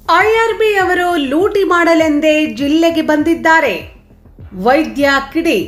IRB ಅವರು ಲೂಟಿ ಮಾಡಲೆಂದೇ ಜಿಲ್ಲೆಗೆ ಬಂದಿದ್ದಾರೆ ವೈದ್ಯ ಕಿಡಿ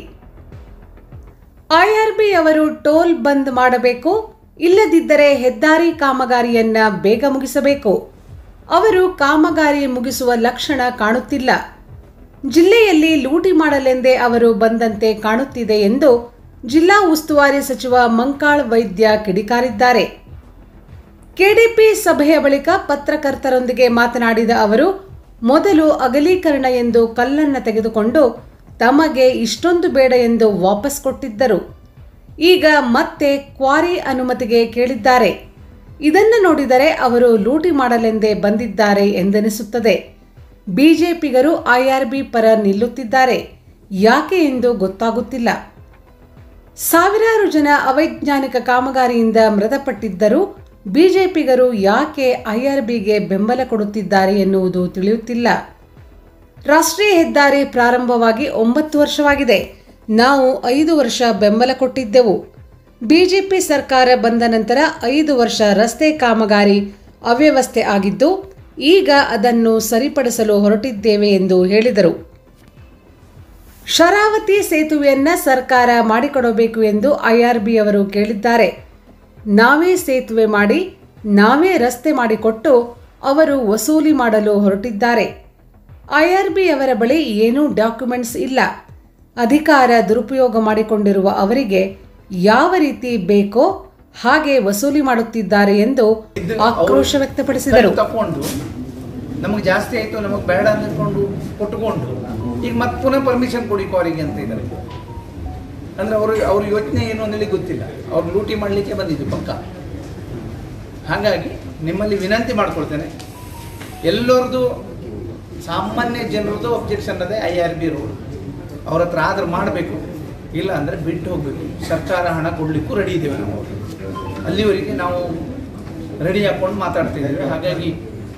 ಐಆರ್ಬಿ ಅವರು ಟೋಲ್ ಬಂದ್ ಮಾಡಬೇಕು ಇಲ್ಲದಿದ್ದರೆ ಹೆದ್ದಾರಿ ಕಾಮಗಾರಿಯನ್ನ ಬೇಗ ಮುಗಿಸಬೇಕು ಅವರು ಕಾಮಗಾರಿ ಮುಗಿಸುವ ಲಕ್ಷಣ ಕಾಣುತ್ತಿಲ್ಲ ಜಿಲ್ಲೆಯಲ್ಲಿ ಲೂಟಿ ಮಾಡಲೆಂದೇ ಅವರು ಬಂದಂತೆ ಕಾಣುತ್ತಿದೆ ಎಂದು ಜಿಲ್ಲಾ ಉಸ್ತುವಾರಿ ಸಚಿವ ಮಂಕಾಳ್ ವೈದ್ಯ ಕಿಡಿಕಾರಿದ್ದಾರೆ ಕೆಡಿಪಿ ಸಭೆಯ ಬಳಿಕ ಪತ್ರಕರ್ತರೊಂದಿಗೆ ಮಾತನಾಡಿದ ಅವರು ಮೊದಲು ಅಗಲೀಕರಣ ಎಂದು ಕಲ್ಲನ್ನ ತೆಗೆದುಕೊಂಡು ತಮಗೆ ಇಷ್ಟೊಂದು ಬೇಡ ಎಂದು ವಾಪಸ್ ಕೊಟ್ಟಿದ್ದರು ಈಗ ಮತ್ತೆ ಕ್ವಾರಿ ಅನುಮತಿಗೆ ಕೇಳಿದ್ದಾರೆ ಇದನ್ನು ನೋಡಿದರೆ ಅವರು ಲೂಟಿ ಮಾಡಲೆಂದೇ ಬಂದಿದ್ದಾರೆ ಎಂದೆನಿಸುತ್ತದೆ ಬಿಜೆಪಿಗರು ಐಆರ್ಬಿ ಪರ ನಿಲ್ಲುತ್ತಿದ್ದಾರೆ ಯಾಕೆ ಎಂದು ಗೊತ್ತಾಗುತ್ತಿಲ್ಲ ಸಾವಿರಾರು ಜನ ಅವೈಜ್ಞಾನಿಕ ಕಾಮಗಾರಿಯಿಂದ ಮೃತಪಟ್ಟಿದ್ದರೂ ಬಿಜೆಪಿಗರು ಯಾಕೆ ಐಆರ್ಬಿಗೆ ಬೆಂಬಲ ಕೊಡುತ್ತಿದ್ದಾರೆ ಎನ್ನುವುದು ತಿಳಿಯುತ್ತಿಲ್ಲ ರಾಷ್ಟ್ರೀಯ ಹೆದ್ದಾರಿ ಪ್ರಾರಂಭವಾಗಿ ಒಂಬತ್ತು ವರ್ಷವಾಗಿದೆ ನಾವು ಐದು ವರ್ಷ ಬೆಂಬಲ ಕೊಟ್ಟಿದ್ದೆವು ಬಿಜೆಪಿ ಸರ್ಕಾರ ಬಂದ ನಂತರ ಐದು ವರ್ಷ ರಸ್ತೆ ಕಾಮಗಾರಿ ಅವ್ಯವಸ್ಥೆ ಆಗಿದ್ದು ಈಗ ಅದನ್ನು ಸರಿಪಡಿಸಲು ಹೊರಟಿದ್ದೇವೆ ಎಂದು ಹೇಳಿದರು ಶರಾವತಿ ಸೇತುವೆಯನ್ನ ಸರ್ಕಾರ ಮಾಡಿಕೊಡಬೇಕು ಎಂದು ಐಆರ್ಬಿ ಅವರು ಕೇಳಿದ್ದಾರೆ ನಾವೇ ಸೇತುವೆ ಮಾಡಿ ನಾವೇ ರಸ್ತೆ ಮಾಡಿಕೊಟ್ಟು ಅವರು ವಸೂಲಿ ಮಾಡಲು ಹೊರಟಿದ್ದಾರೆ ಐಆರ್ಬಿ ಅವರ ಬಳಿ ಏನೂ ಡಾಕ್ಯುಮೆಂಟ್ಸ್ ಇಲ್ಲ ಅಧಿಕಾರ ದುರುಪಯೋಗ ಮಾಡಿಕೊಂಡಿರುವ ಅವರಿಗೆ ಯಾವ ರೀತಿ ಬೇಕೋ ಹಾಗೆ ವಸೂಲಿ ಮಾಡುತ್ತಿದ್ದಾರೆ ಎಂದು ಆಕ್ರೋಶ ವ್ಯಕ್ತಪಡಿಸಿದರು ತಕೊಂಡು ನಮಗೆ ಜಾಸ್ತಿ ಆಯಿತು ನಮಗೆ ಬೇಡ ಅಂದ್ಕೊಂಡು ಕೊಟ್ಟುಕೊಂಡು ಈಗ ಮತ್ತೆ ಪುನಃ ಪರ್ಮಿಷನ್ ಕೊಡಿ ಅವರಿಗೆ ಅಂತ ಇದ್ದಾರೆ ಅಂದ್ರೆ ಅವರು ಅವ್ರ ಯೋಚನೆ ಏನು ಅಂತೇಳಿ ಗೊತ್ತಿಲ್ಲ ಅವ್ರು ಲೂಟಿ ಮಾಡಲಿಕ್ಕೆ ಬಂದಿದ್ದು ಪಕ್ಕ ಹಾಗಾಗಿ ನಿಮ್ಮಲ್ಲಿ ವಿನಂತಿ ಮಾಡ್ಕೊಳ್ತೇನೆ ಎಲ್ಲರದು ಸಾಮಾನ್ಯ ಜನರದ್ದು ಒಬ್ಜೆಕ್ಷನ್ ಅದೇ ಐ ಆರ್ ಬಿ ರೋಡ್ ಅವ್ರ ಹತ್ರ ಆದ್ರೆ ಮಾಡಬೇಕು ಇಲ್ಲ ಅಂದರೆ ಬಿಟ್ಟು ಹೋಗಬೇಕು ಸರ್ಕಾರ ಹಣ ಕೊಡಲಿಕ್ಕೂ ರೆಡಿ ಇದ್ದೇವೆ ನಾವು ಅಲ್ಲಿವರೆಗೆ ನಾವು ರೆಡಿ ಹಾಕೊಂಡು ಮಾತಾಡ್ತಿದ್ದೇವೆ ಹಾಗಾಗಿ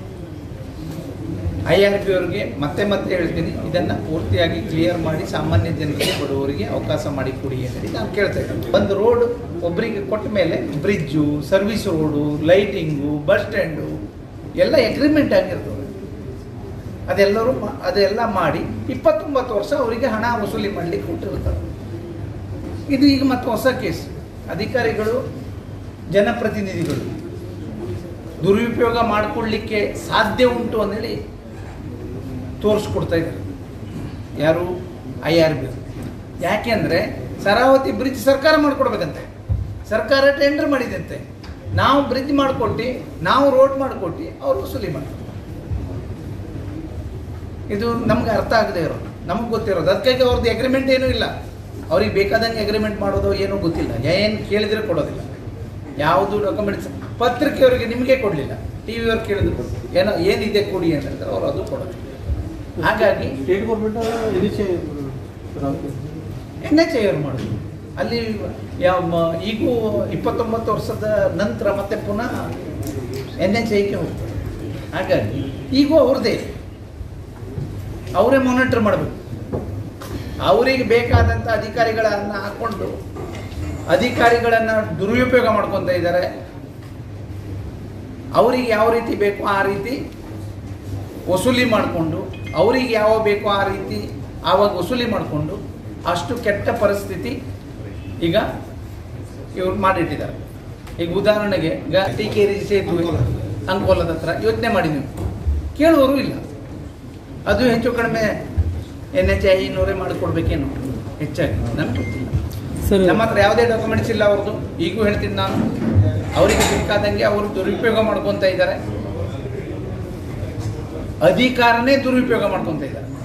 ಐ ಆರ್ ಪಿ ಅವರಿಗೆ ಮತ್ತೆ ಮತ್ತೆ ಹೇಳ್ತೀನಿ ಇದನ್ನು ಪೂರ್ತಿಯಾಗಿ ಕ್ಲಿಯರ್ ಮಾಡಿ ಸಾಮಾನ್ಯ ಜನರಿಗೆ ಬಡವರಿಗೆ ಅವಕಾಶ ಮಾಡಿ ಕೊಡಿ ಅಂತೇಳಿ ನಾನು ಕೇಳ್ತಾ ಇದ್ದೀನಿ ಒಂದು ರೋಡ್ ಒಬ್ಬರಿಗೆ ಕೊಟ್ಟ ಮೇಲೆ bridge service road lighting bus stand ಎಲ್ಲ ಅಗ್ರಿಮೆಂಟ್ ಆಗಿರ್ತದೆ ಅದೆಲ್ಲರೂ ಮಾ- ಅದೆಲ್ಲ ಮಾಡಿ ಇಪ್ಪತ್ತೊಂಬತ್ತು ವರ್ಷ ಅವರಿಗೆ ಹಣ ವಸೂಲಿ ಮಾಡಲಿಕ್ಕೆ ಕೊಟ್ಟಿರ್ತಾರೆ ಇದು ಈಗ ಮತ್ತೆ ಹೊಸ ಕೇಸ್ ಅಧಿಕಾರಿಗಳು ಜನಪ್ರತಿನಿಧಿಗಳು ದುರುಪಯೋಗ ಮಾಡಿಕೊಳ್ಳಿಕ್ಕೆ ಸಾಧ್ಯ ಉಂಟು ಅಂದೇಳಿ ತೋರಿಸ್ಕೊಡ್ತಾ ಇದ್ದಾರೆ ಯಾರು ಐ ಆರ್ ಬಿ ಯಾಕೆಂದರೆ ಸರಾವತಿ ಬ್ರಿಡ್ಜ್ ಸರ್ಕಾರ ಮಾಡಿಕೊಡ್ಬೇಕಂತೆ ಸರ್ಕಾರ ಟೆಂಡರ್ ಮಾಡಿದಂತೆ ನಾವು ಬ್ರಿಡ್ಜ್ ಮಾಡಿಕೊಟ್ಟು ನಾವು ರೋಡ್ ಮಾಡಿಕೊಟ್ಟು ಅವ್ರು ವಸೂಲಿ ಮಾಡ್ತಾರೆ ಇದು ನಮ್ಗೆ ಅರ್ಥ ಆಗದೆ ಇರೋದು ನಮಗೆ ಗೊತ್ತಿರೋದು ಅದಕ್ಕಾಗಿ ಅವ್ರದ್ದು ಅಗ್ರಿಮೆಂಟ್ ಏನೂ ಇಲ್ಲ ಅವ್ರಿಗೆ ಬೇಕಾದಂಗೆ ಅಗ್ರಿಮೆಂಟ್ ಮಾಡೋದು ಏನೂ ಗೊತ್ತಿಲ್ಲ ಏನು ಕೇಳಿದ್ರೆ ಕೊಡೋದಿಲ್ಲ ಯಾವುದು ಡಾಕ್ಯುಮೆಂಟ್ಸ್ ಪತ್ರಿಕೆಯವರಿಗೆ ನಿಮಗೆ ಕೊಡಲಿಲ್ಲ ಟಿ ವಿಯವ್ರು ಕೇಳಿದ್ರು ಏನೋ ಏನಿದೆ ಕೊಡಿ ಅಂತ ಹೇಳ್ತಾರೆ ಅವ್ರು ಅದು ಕೊಡೋದಿಲ್ಲ ಹಾಗಾಗಿ state government initiate N H I ಅವ್ರು ಮಾಡೋದು ಅಲ್ಲಿ ಯಾವ ಮ- ಈಗೂ ಇಪ್ಪತ್ತೊಂಬತ್ತು ವರ್ಷದ ನಂತರ ಮತ್ತೆ ಪುನಃ ಎನ್ ಎಚ್ ಐಗೆ ಹೋಗ್ತಾರೆ ಹಾಗಾಗಿ ಈಗೂ ಅವ್ರದ್ದೇ ಅವರೇ ಮಾನಿಟರ್ ಮಾಡಬೇಕು ಅವರಿಗೆ ಬೇಕಾದಂಥ ಅಧಿಕಾರಿಗಳನ್ನು ಹಾಕ್ಕೊಂಡು ಅಧಿಕಾರಿಗಳನ್ನು ದುರುಪಯೋಗ ಮಾಡ್ಕೊತಾ ಇದ್ದಾರೆ ಅವರಿಗೆ ಯಾವ ರೀತಿ ಬೇಕೋ ಆ ರೀತಿ ವಸೂಲಿ ಮಾಡಿಕೊಂಡು ಅವರಿಗೆ ಯಾವ ಬೇಕೋ ಆ ರೀತಿ ಆವಾಗ ವಸೂಲಿ ಮಾಡಿಕೊಂಡು ಅಷ್ಟು ಕೆಟ್ಟ ಪರಿಸ್ಥಿತಿ ಈಗ ಇವ್ರು ಮಾಡಿಟ್ಟಿದ್ದಾರೆ ಈಗ ಉದಾಹರಣೆಗೆ ಈಗ ಟೀಕೇರಿ ಸೇತುವೆ ಅಂಕೋಲದ ಹತ್ರ ಯೋಚನೆ ಮಾಡಿ ನೀವು ಕೇಳುವವರು ಇಲ್ಲ ಅದು ಹೆಚ್ಚು ಕಡಿಮೆ ಎನ್ ಎಚ್ ಐ ಇನ್ನೂರೇ ಮಾಡಿಕೊಡ್ಬೇಕೇನು ಹೆಚ್ಚಾಗಿ ನನಗೆ ಗೊತ್ತಿಲ್ಲ ಸರ್ ನಮ್ಮ ಹತ್ರ ಯಾವುದೇ ಡಾಕ್ಯುಮೆಂಟ್ಸ್ ಇಲ್ಲ ಅವ್ರದ್ದು ಈಗೂ ಹೇಳ್ತೀನಿ ನಾನು ಅವರಿಗೆ ಬೇಕಾದಂಗೆ ಅವರು ದುರುಪಯೋಗ ಮಾಡ್ಕೊತಾ ಇದ್ದಾರೆ ಅಧಿಕಾರನೇ ದುರುಪಯೋಗ ಮಾಡ್ಕೊತಾ ಇದ್ದಾರೆ